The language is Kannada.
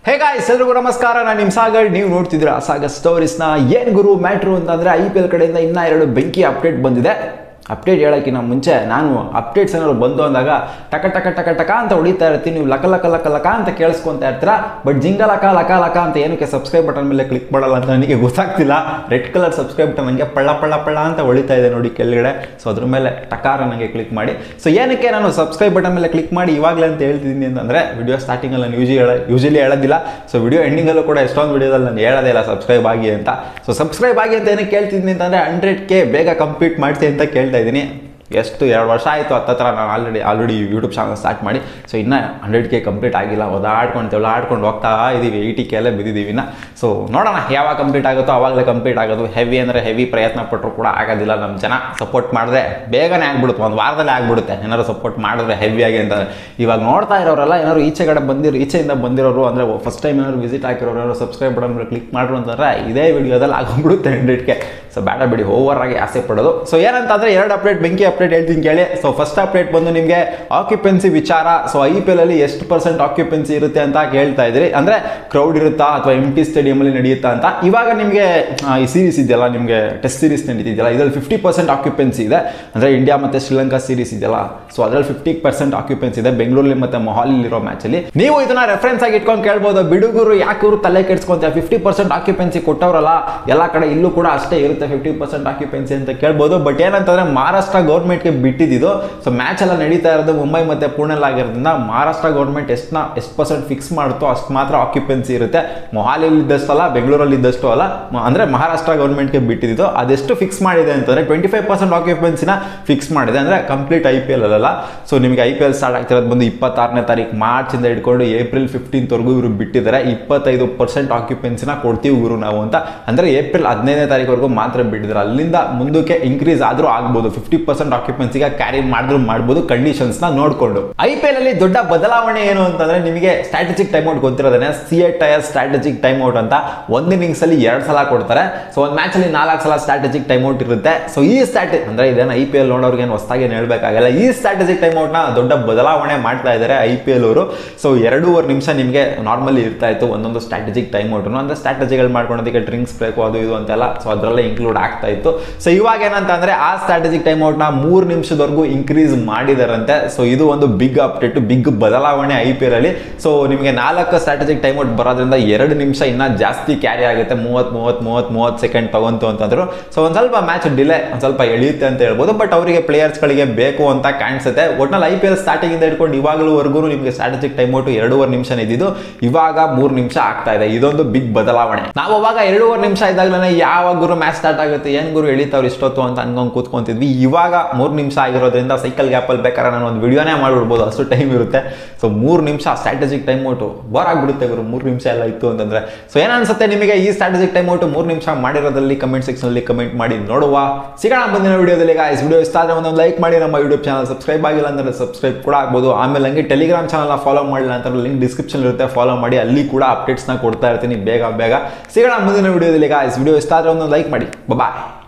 ಹೇ ಗಾಯ್ಸ್ ಎಲ್ರಿಗೂ ನಮಸ್ಕಾರ ನಾನು ನಿಮ್ಮ ಸಾಗರ್ ನೀವು ನೋಡ್ತಿದ್ದೀರಾ ಸಾಗರ್ ಸ್ಟೋರೀಸ್ನ ಏನು ಗುರು ಮ್ಯಾಟ್ರು ಅಂತಂದರೆ ಐ ಪಿ ಎಲ್ ಕಡೆಯಿಂದ ಇನ್ನೂ ಎರಡು ಬೆಂಕಿ ಅಪ್ಡೇಟ್ ಬಂದಿದೆ ಅಪ್ಡೇಟ್ ಹೇಳೋಕ್ಕಿಂತ ಮುಂಚೆ ನಾನು ಅಪ್ಡೇಟ್ಸ್ ಏನಾದ್ರು ಬಂದು ಅಂದಾಗ ಟಕ ಟಕ ಟಕ ಟಕ ಅಂತ ಹೊಡಿತಾ ಇರ್ತೀನಿ ನೀವು ಲಕ ಲಕ ಲಕ ಲಕ ಅಂತ ಕೇಳಿಸ್ಕೊಂತ ಇರ್ತೀರಾ ಬಟ್ ಜಿಂಗ ಲಕ ಲಕ ಲಕ ಅಂತ ಏನಕ್ಕೆ ಸಬ್ಸ್ಕ್ರೈಬ್ ಬಟನ್ ಮೇಲೆ ಕ್ಲಿಕ್ ಮಾಡಲ್ಲ ಅಂತ ನನಗೆ ಗೊತ್ತಾಗ್ತಿಲ್ಲ ರೆಡ್ ಕಲರ್ ಸಬ್ಸ್ಕ್ರೈಬ್ ಬಟನ್ ನನಗೆ ಪಳ್ಳ ಪಳ್ಳ ಪಳ್ಳ ಅಂತ ಹೊಳಿತಾ ಇದೆ ನೋಡಿ ಕೆಳಗಡೆ ಸೊ ಅದ್ರ ಮೇಲೆ ಟಕಾರ ನನಗೆ ಕ್ಲಿಕ್ ಮಾಡಿ ಸೊ ಏನಕ್ಕೆ ನಾನು ಸಬ್ಸ್ಕ್ರೈಬ್ ಬಟನ್ ಮೇಲೆ ಕ್ಲಿಕ್ ಮಾಡಿ ಇವಾಗಲೇ ಅಂತ ಹೇಳ್ತಿದ್ದೀನಿ ಅಂತಂದರೆ ವಿಡಿಯೋ ಸ್ಟಾರ್ಟಿಂಗಲ್ಲಿ ನಾನು ಯೂಜಿ ಹೇಳ ಯೂಶಲಿ ಹೇಳೋದಿಲ್ಲ ಸೊ ವಿಡಿಯೋ ಎಂಡಿಂಗಲ್ಲೂ ಕೂಡ ಎಷ್ಟೊಂದು ವಿಡಿಯೋದಲ್ಲಿ ನಾನು ಹೇಳೋದೇ ಇಲ್ಲ ಸಬ್ಸ್ಕ್ರೈಬ್ ಆಗಿ ಅಂತ ಸೊ ಸಬ್ಸ್ಕ್ರೈಬ್ ಆಗಿ ಅಂತ ಏನಕ್ಕೆ ಕೇಳ್ತಿದ್ದೀನಿ ಅಂತಂದರೆ ಹಂಡ್ರೆಡ್ ಕೆ ಬೇಗ ಕಂಪ್ಲೀಟ್ ಮಾಡ್ತೀನಿ ಅಂತ ಕೇಳ್ತಾ ಇದ್ದೀನಿ ಎಷ್ಟು ಎರಡು ವರ್ಷ ಆಯಿತು ಹತ್ತತ್ರ ನಾನು already already YouTube channel start ಮಾಡಿ ಸೊ ಇನ್ನೂ ಹಂಡ್ರೆಡ್ ಕೆ ಕಂಪ್ಲೀಟ್ ಆಗಿಲ್ಲ ಓದಾಡ್ಕೊಂಡು ಆಡ್ಕೊಂಡು ಹೋಗ್ತಾ ಇದ್ದೀವಿ ಏಯ್ಟಿ ಕೆ ಅಲ್ಲೇ ಬಿದ್ದಿದ್ದೀವಿ ಇನ್ನು ಸೊ ನೋಡೋಣ ಯಾವಾಗ ಕಂಪ್ಲೀಟ್ ಆಗುತ್ತೋ ಆವಾಗಲೇ ಕಂಪ್ಲೀಟ್ ಆಗೋದು ಹೆವಿ ಅಂದರೆ ಹೆವಿ ಪ್ರಯತ್ನ ಪಟ್ಟರು ಕೂಡ ಆಗೋದಿಲ್ಲ ನಮ್ಮ ಜನ ಸಪೋರ್ಟ್ ಮಾಡಿದ್ರೆ ಬೇಗನೆ ಆಗ್ಬಿಡುತ್ತೆ ಒಂದು ವಾರದಲ್ಲೇ ಆಗ್ಬಿಡುತ್ತೆ ಏನಾದ್ರು ಸಪೋರ್ಟ್ ಮಾಡಿದ್ರೆ ಹೆವಿಯಾಗಿ ಅಂತ ಇವಾಗ ನೋಡ್ತಾ ಇರೋರೆಲ್ಲ ಏನಾದ್ರು ಈಚೆ ಕಡೆ ಬಂದಿರೋ ಈಚೆಯಿಂದ ಬಂದಿರೋರು ಅಂದರೆ ಫಸ್ಟ್ ಟೈಮ್ ಏನಾದ್ರು ವಿಸಿಟ್ ಹಾಕಿರೋರು ಏನಾದ್ರು ಸಬ್ಸ್ಕ್ರೈಬ್ ಬಟನ್ ಮೇಲೆ ಕ್ಲಿಕ್ ಮಾಡ್ರು ಅಂತಂದ್ರೆ ಇದೇ ವಿಡಿಯೋದಲ್ಲಿ ಆಗೋಗ್ಬಿಡುತ್ತೆ ಹಂಡ್ರೆಡ್ಗೆ ಸೊ ಬೇಡ ಬಿಡಿ ಓವರ್ ಆಗಿ ಆಸೆ ಪಡೋದು ಸೊ ಏನಂತಂದ್ರೆ ಎರಡು ಅಪ್ಡೇಟ್ ಬೆಂಕಿ ಅಪ್ಡೇಟ್ ಹೇಳ್ತೀನಿ ಕೇಳಿ ಸೊ ಫಸ್ಟ್ ಅಪ್ಡೇಟ್ ಬಂದು ನಿಮಗೆ ಆಕ್ಯುಪೆನ್ಸಿ ವಿಚಾರ ಸೊ ಐ ಪಿ ಎಲ್ ಅಲ್ಲಿ ಎಷ್ಟು ಪರ್ಸೆಂಟ್ ಆಕ್ಯುಪೆನ್ಸಿ ಇರುತ್ತೆ ಅಂತ ಕೇಳ್ತಾ ಇದ್ರಿ ಅಂದ್ರೆ ಕ್ರೌಡ್ ಇರುತ್ತಾ ಅಥವಾ ಎಂ ಟಿ ಸ್ಟೇಡಿಯಮಲ್ಲಿ ನಡೆಯುತ್ತಾ ಅಂತ ಇವಾಗ ನಿಮಗೆ ಈ ಸೀರೀಸ್ ಇದೆಯಲ್ಲ ನಿಮಗೆ ಟೆಸ್ಟ್ ಸೀರೀಸ್ ನಡೀತಿದೆಯಲ್ಲ ಇದರಲ್ಲಿ ಫಿಫ್ಟಿ ಪರ್ಸೆಂಟ್ ಆಕ್ಯುಪೆನ್ಸಿ ಇದೆ ಅಂದರೆ ಇಂಡಿಯಾ ಮತ್ತು ಶ್ರೀಲಂಕಾ ಸೀರೀಸ್ ಇದೆಯಲ್ಲ ಸೊ ಅದರಲ್ಲಿ ಫಿಫ್ಟಿ ಪರ್ಸೆಂಟ್ ಆಕ್ಯುಪೆನ್ಸಿ ಇದೆ ಬೆಂಗಳೂರಲ್ಲಿ ಮತ್ತು ಮೊಹಾಲಿಲಿ ಇರೋ ಮ್ಯಾಚಲ್ಲಿ ನೀವು ಇದನ್ನ ರೆಫರೆನ್ಸ್ ಆಗಿ ಇಟ್ಕೊಂಡು ಕೇಳ್ಬೋದು ಬಿಡುಗರು ಯಾಕೆ ಇವರು ತಲೆ ಕೆಡ್ಸ್ಕೊಂತಾರೆ ಫಿಫ್ಟಿ ಪರ್ಸೆಂಟ್ ಆಕ್ಯುಪೆನ್ಸಿ ಕೊಟ್ಟವರಲ್ಲ ಎಲ್ಲ ಕಡೆ ಇಲ್ಲೂ ಕೂಡ ಅಷ್ಟೇ ಇರುತ್ತೆ ಫಿಫ್ಟಿ ಪರ್ಸೆಂಟ್ ಆಕ್ಯುಪೆನ್ಸಿ ಅಂತ ಕೇಳ್ಬೋದು ಬಟ್ ಏನಂತಂದ್ರೆ ಮಹಾರಾಷ್ಟ್ರ ಗೌರ್ಮೆಂಟ್ಗೆ ಬಿಟ್ಟಿದ್ದು ಸೊ ಮ್ಯಾಚ್ ಎಲ್ಲ ನಡೀತಾ ಇರೋದು ಮುಂಬೈ ಮತ್ತು ಪುಣೆಲ್ ಆಗಿರೋದ್ರಿಂದ ಮಹಾರಾಷ್ಟ್ರ ಗೌರ್ಮೆಂಟ್ ಎಷ್ಟನ್ನ ಎಷ್ಟು ಪರ್ಸೆಂಟ್ ಫಿಕ್ಸ್ ಮಾಡುತ್ತೋ ಅಷ್ಟು ಮಾತ್ರ ಆಕ್ಯುಪೆನ್ಸಿ ಇರುತ್ತೆ ಮೊಹಾಲಿಯಲ್ಲಿ ಇದ್ದಷ್ಟಲ್ಲ ಬೆಂಗಳೂರಲ್ಲಿ ಇದ್ದಷ್ಟು ಅಲ್ಲ ಮ- ಅಂದ್ರೆ ಮಹಾರಾಷ್ಟ್ರ ಗೌರ್ಮೆಂಟ್ಗೆ ಬಿಟ್ಟಿದ್ದು ಅದೆಷ್ಟು ಫಿಕ್ಸ್ ಮಾಡಿದೆ ಅಂತಂದ್ರೆ ಟ್ವೆಂಟಿ ಫೈವ್ ಪರ್ಸೆಂಟ್ ಆಕ್ಯುಪೆನ್ಸಿನ ಫಿಕ್ಸ್ ಮಾಡಿದೆ ಅಂದ್ರೆ ಕಂಪ್ಲೀಟ್ ಐ ಪಿ ಎಲ್ ಅಲ್ಲ ಸೊ ನಿಮಗೆ ಐ ಪಿ ಎಲ್ ಸ್ಟಾರ್ಟ್ ಆಗ್ತಿರೋದು ಬಂದು ಇಪ್ಪತ್ತಾರನೇ ತಾರೀಕು ಮಾರ್ಚಿಂದ ಹಿಡ್ಕೊಂಡು ಏಪ್ರಿಲ್ ಫಿಫ್ಟೀನ್ತ್ವರೆಗೂ ಇವರು ಬಿಟ್ಟಿದ್ದಾರೆ ಇಪ್ಪತ್ತೈದು ಪರ್ಸೆಂಟ್ ಆಕ್ಯುಪೆನ್ಸಿನ ಕೊಡ್ತೀವಿ ಗುರು ನಾವು ಅಂತ ಅಂದ್ರೆ ಏಪ್ರಿಲ್ ಹದಿನೈದನೇ ತಾರೀಕುವರೆಗೂ ಮಾತ್ರ ಬಿಟ್ಟಿದ್ದಾರೆ ಅಲ್ಲಿಂದ ಮುಂದಕ್ಕೆ ಇನ್ಕ್ರೀಸ್ ಆದ್ರೂ ಆಗ್ಬೋದು ಫಿಫ್ಟಿ ಪರ್ಸೆಂಟ್ ಆಕ್ಯುಪೆನ್ಸಿಗೆ ಕ್ಯಾರಿ ಮಾಡಿದ್ರು ಮಾಡ್ಬೋದು ಕಂಡೀಷನ್ಸ್ ನ ನೋಡ್ಕೊಂಡು ಐ ಪಿ ಎಲ್ ಅಲ್ಲಿ ದೊಡ್ಡ ಬದಲಾವಣೆ ಏನು ಅಂತಂದ್ರೆ ನಿಮಗೆ ಸ್ಟ್ರಾಟಜಿಕ್ ಟೈಮ್ ಔಟ್ ಗೊತ್ತಿರೋದೇನೆ ಸಿ ಎ ಟೈರ್ ಸ್ಟ್ರಾಟಜಿಕ್ ಟೈಮ್ ಔಟ್ ಅಂತ ಒಂದು ಇನ್ನಿಂಗ್ಸ್ ಅಲ್ಲಿ ಎರಡು ಸಲ ಕೊಡ್ತಾರೆ ಸೊ ಒಂದು ಮ್ಯಾಚ್ ಅಲ್ಲಿ ನಾಲ್ಕು ಸಲ ಸ್ಟ್ರಾಟಜಿಕ್ ಟೈಮ್ ಔಟ್ ಇರುತ್ತೆ ಸೊ ಈ ಸ್ಟ್ರಾಟ ಅಂದ್ರೆ ಇದೇನು ಐ ಪಿ ಎಲ್ ನೋಡೋರ್ಗೆ ಏನು ಹೊಸದಾಗಿ ಏನು ಹೇಳ್ಬೇಕಾಗಲ್ಲ ಈ ಸ್ಟ್ರಾಟಜಿಕ್ ಟೈಮ್ ಔಟ್ ನ ದೊಡ್ಡ ಬದಲಾವಣೆ ಮಾಡ್ತಾ ಇದ್ದಾರೆ ಐ ಪಿ ಎಲ್ ಅವರು ಸೊ ಎರಡೂವರೆ ನಿಮಿಷ ನಿಮಗೆ ನಾರ್ಮಲಿ ಇರ್ತಾ ಇತ್ತು ಒಂದೊಂದು ಸ್ಟ್ರಾಟಜಿಕ್ ಟೈಮ್ ಔಟ್ ಅಂದ್ರೆ ಸ್ಟ್ರಾಟಜಿಗಳು ಮಾಡ್ಕೊಳೋದಕ್ಕೆ ಡ್ರಿಂಕ್ಸ್ ಬೇಕು ಅದು ಇದು ಅಂತೆಲ್ಲ ಸೊ ಅದರಲ್ಲೇ ಇನ್ಕ್ಲೂಡ್ ಆಗ್ತಾ ಇತ್ತು ಸೊ ಇವಾಗ ಏನಂತ ಅಂದ್ರೆ ಆ ಸ್ಟ್ರಾಟಜಿಕ್ ಟೈಮ್ ಔಟ್ ನ ಮೂರು ನಿಮಿಷದವರೆಗೂ ಇನ್ಕ್ರೀಸ್ ಮಾಡಿದಾರಂತೆ ಸೊ ಇದು ಒಂದು ಬಿಗ್ ಅಪ್ಡೇಟ್ ಬಿಗ್ ಬದಲಾವಣೆ ಐ ಪಿ ಎಲ್ ಅಲ್ಲಿ ಸೊ ನಿಮಗೆ ನಾಲ್ಕು ಸ್ಟ್ರಾಟಜಿಕ್ ಟೈಮ್ ಔಟ್ ಬರೋದ್ರಿಂದ ಎರಡು ನಿಮಿಷ ಇನ್ನ ಜಾಸ್ತಿ ಕ್ಯಾರಿ ಆಗುತ್ತೆ ಮೂವತ್ ಮೂವತ್ ಮೂವತ್ ಮೂವತ್ ಸೆಕೆಂಡ್ ತಗೊಂತು ಅಂತಂದ್ರು ಸೊ ಒಂದ್ ಸ್ವಲ್ಪ ಮ್ಯಾಚ್ ಡಿಲೇ ಒಂದ್ ಸ್ವಲ್ಪ ಎಳೆಯುತ್ತೆ ಅಂತ ಹೇಳ್ಬೋದು ಬಟ್ ಅವರಿಗೆ ಗಳಿಗೆ ಬೇಕು ಅಂತ ಕಾಣಿಸುತ್ತೆ ಒಟ್ನಲ್ಲಿ ಐ ಪಿ ಎಲ್ ಸ್ಟಾರ್ಟಿಂಗ್ ಇಂದ ಹಿಡ್ಕೊಂಡು ಇವಾಗಲೂವರೆಗೂ ನಿಮಗೆ ಸ್ಟ್ರಾಟಜಿಕ್ ಟೈಮ್ ಔಟ್ ಎರಡೂವರೆ ನಿಮಿಷ ಇದ್ದಿದ್ದು ಇವಾಗ ಮೂರು ನಿಮಿಷ ಆಗ್ತಾ ಇದೆ ಇದೊಂದು ಬಿಗ್ ಬದಲಾವಣೆ ನಾವು ಅವಾಗ ಎರಡೂವರೆ ನಿಮಿಷ ಇದ್ದಾಗಲೇ ಯಾವಾಗ ಗುರು ಮ್ಯಾಚ್ ಸ್ಟಾರ್ಟ್ ಆಗುತ್ತೆ ಏನ್ ಗುರು ಎಳಿತಾವ್ರು ಇಷ್ಟೊತ್ತು ಅಂತ ಅನ್ಕೊಂಡ್ ಕೂತ್ಕೊಂತಿದ್ವಿ ಇವಾಗ ಮೂರು ನಿಮಿಷ ಆಗಿರೋದ್ರಿಂದ ಸೈಕಲ್ ಗ್ಯಾಪಲ್ಲಿ ಬೇಕಾದ್ರೆ ನಾನು ಒಂದು ವಿಡಿಯೋನೇ ಮಾಡಿಬಿಡ್ಬೋದು ಅಷ್ಟು ಟೈಮ್ ಇರುತ್ತೆ ಸೊ ಮೂರು ನಿಮಿಷ ಸ್ಟ್ರಾಟಜಿಕ್ ಟೈಮ್ ಔಟು ಬೋರ್ ಆಗ್ಬಿಡುತ್ತೆ ಗುರು ಮೂರು ನಿಮಿಷ ಎಲ್ಲ ಇತ್ತು ಅಂತಂದ್ರೆ ಸೊ ಏನನ್ಸುತ್ತೆ ನಿಮಗೆ ಈ ಸ್ಟ್ರಾಟಜಿಕ್ ಟೈಮ್ ಔಟ್ ಮೂರು ನಿಮಿಷ ಮಾಡಿರೋದ್ರಲ್ಲಿ ಕಮೆಂಟ್ ಸೆಕ್ಷನ್ ಅಲ್ಲಿ ಕಮೆಂಟ್ ಮಾಡಿ ನೋಡುವ ಸಿಗೋಣ ಮುಂದಿನ ವಿಡಿಯೋದಲ್ಲಿ ಗಾಯ್ಸ್ ವಿಡಿಯೋ ಇಷ್ಟ ಆದರೆ ಒಂದೊಂದು ಲೈಕ್ ಮಾಡಿ ನಮ್ಮ ಯೂಟ್ಯೂಬ್ ಚಾನಲ್ ಸಬ್ಸ್ಕ್ರೈಬ್ ಆಗಿಲ್ಲ ಅಂದ್ರೆ ಸಬ್ಸ್ಕ್ರೈಬ್ ಕೂಡ ಆಗ್ಬೋದು ಆಮೇಲೆ ಹಂಗೆ ಟೆಲಿಗ್ರಾಮ್ ಚಾನಲ್ನ ಫಾಲೋ ಮಾಡಿಲ್ಲ ಅಂತ ಲಿಂಕ್ ಡಿಸ್ಕ್ರಿಪ್ಷನ್ ಇರುತ್ತೆ ಫಾಲೋ ಮಾಡಿ ಅಲ್ಲಿ ಕೂಡ ಅಪ್ಡೇಟ್ಸ್ನ ಕೊಡ್ತಾ ಇರ್ತೀನಿ ಬೇಗ ಬೇಗ ಸಿಗೋಣ ಮುಂದಿನ ವಿಡಿಯೋದಲ್ಲಿ ಗಾಯ್ಸ್ ವಿಡಿಯೋ ಇಷ್ಟ ಆದರೆ ಒಂದೊಂದು ಲೈಕ್ ಮಾಡಿ ಬಾಯ್